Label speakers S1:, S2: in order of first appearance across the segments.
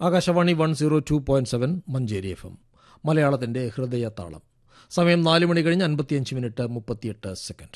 S1: Akashvani one zero two point seven Manjeri F M മലയാളത്തിന്റെ ഹൃദയതാളം സമയം നാല് മണി കഴിഞ്ഞ് അൻപത്തിയഞ്ച് മിനിറ്റ് മുപ്പത്തിയെട്ട് സെക്കൻഡ്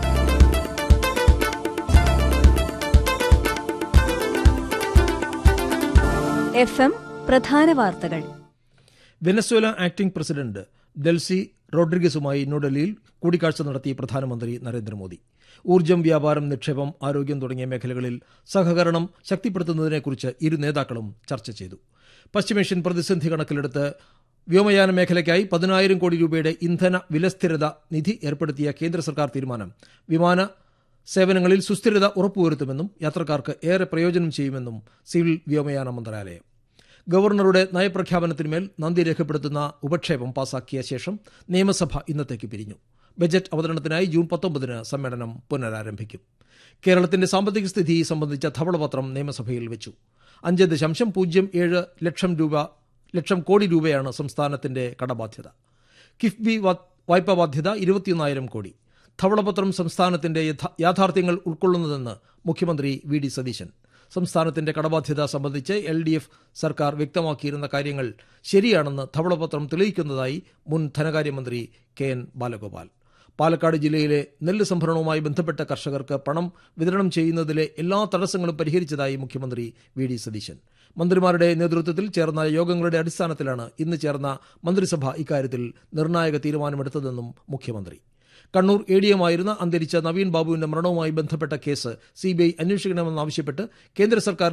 S2: എഫ് എം പ്രധാന വാർത്തകൾ
S1: വെനസ്വേല ആക്ടിംഗ് പ്രസിഡന്റ് ഡെൽസി റോഡ്രിഗസുമായി ന്യൂഡൽഹിയിൽ കൂടിക്കാഴ്ച നടത്തി പ്രധാനമന്ത്രി നരേന്ദ്രമോദി ഊർജ്ജം വ്യാപാരം നിക്ഷേപം ആരോഗ്യം തുടങ്ങിയ മേഖലകളിൽ സഹകരണം ശക്തിപ്പെടുത്തുന്നതിനെക്കുറിച്ച് ഇരു നേതാക്കളും ചർച്ച ചെയ്തു പശ്ചിമേഷ്യൻ പ്രതിസന്ധി കണക്കിലെടുത്ത് വ്യോമയാന മേഖലയ്ക്കായി പതിനായിരം കോടി രൂപയുടെ ഇന്ധന വിലസ്ഥിരത നിധി ഏർപ്പെടുത്തിയ കേന്ദ്ര സർക്കാർ തീരുമാനം വിമാന സേവനങ്ങളിൽ സുസ്ഥിരത ഉറപ്പുവരുത്തുമെന്നും യാത്രക്കാർക്ക് ഏറെ പ്രയോജനം ചെയ്യുമെന്നും സിവിൽ വ്യോമയാന മന്ത്രാലയം ഗവർണറുടെ നയപ്രഖ്യാപനത്തിന്മേൽ നന്ദി രേഖപ്പെടുത്തുന്ന ഉപക്ഷേപം പാസാക്കിയ ശേഷം നിയമസഭ ഇന്നത്തേക്ക് പിരിഞ്ഞു ബജറ്റ് അവതരണത്തിനായി ജൂൺ പത്തൊമ്പതിന് സമ്മേളനം പുനരാരംഭിക്കും കേരളത്തിന്റെ സാമ്പത്തിക സ്ഥിതി സംബന്ധിച്ച ധവളപത്രം നിയമസഭയിൽ വെച്ചു അഞ്ച് ദശാംശം പൂജ്യം ഏഴ് ലക്ഷം രൂപ ലക്ഷം കോടി രൂപയാണ് സംസ്ഥാനത്തിന്റെ കടബാധ്യത കിഫ്ബി വായ്പാ ബാധ്യത ഇരുപത്തിയൊന്നായിരം കോടി ധവളപത്രം സംസ്ഥാനത്തിന്റെ യാഥാർത്ഥ്യങ്ങൾ ഉൾക്കൊള്ളുന്നതെന്ന് മുഖ്യമന്ത്രി വി ഡി സതീശൻ സംസ്ഥാനത്തിന്റെ കടബാധ്യത സംബന്ധിച്ച് എൽ ഡി എഫ് സർക്കാർ വ്യക്തമാക്കിയിരുന്ന കാര്യങ്ങൾ ശരിയാണെന്ന് ധവളപത്രം തെളിയിക്കുന്നതായി മുൻ ധനകാര്യമന്ത്രി കെ എൻ ബാലഗോപാൽ പാലക്കാട് ജില്ലയിലെ നെല്ല് സംഭരണവുമായി ബന്ധപ്പെട്ട കർഷകർക്ക് പണം വിതരണം ചെയ്യുന്നതിലെ എല്ലാ തടസ്സങ്ങളും പരിഹരിച്ചതായി മുഖ്യമന്ത്രി വി ഡി സതീശൻ മന്ത്രിമാരുടെ നേതൃത്വത്തിൽ ചേർന്ന യോഗങ്ങളുടെ അടിസ്ഥാനത്തിലാണ് ഇന്ന് ചേർന്ന മന്ത്രിസഭ ഇക്കാര്യത്തിൽ നിർണായക തീരുമാനമെടുത്തതെന്നും മുഖ്യമന്ത്രി കണ്ണൂർ എ ഡി എമായിരുന്ന അന്തരിച്ച നവീൻ ബാബുവിന്റെ മരണവുമായി ബന്ധപ്പെട്ട കേസ് സിബിഐ അന്വേഷിക്കണമെന്നാവശ്യപ്പെട്ട് കേന്ദ്ര സർക്കാർ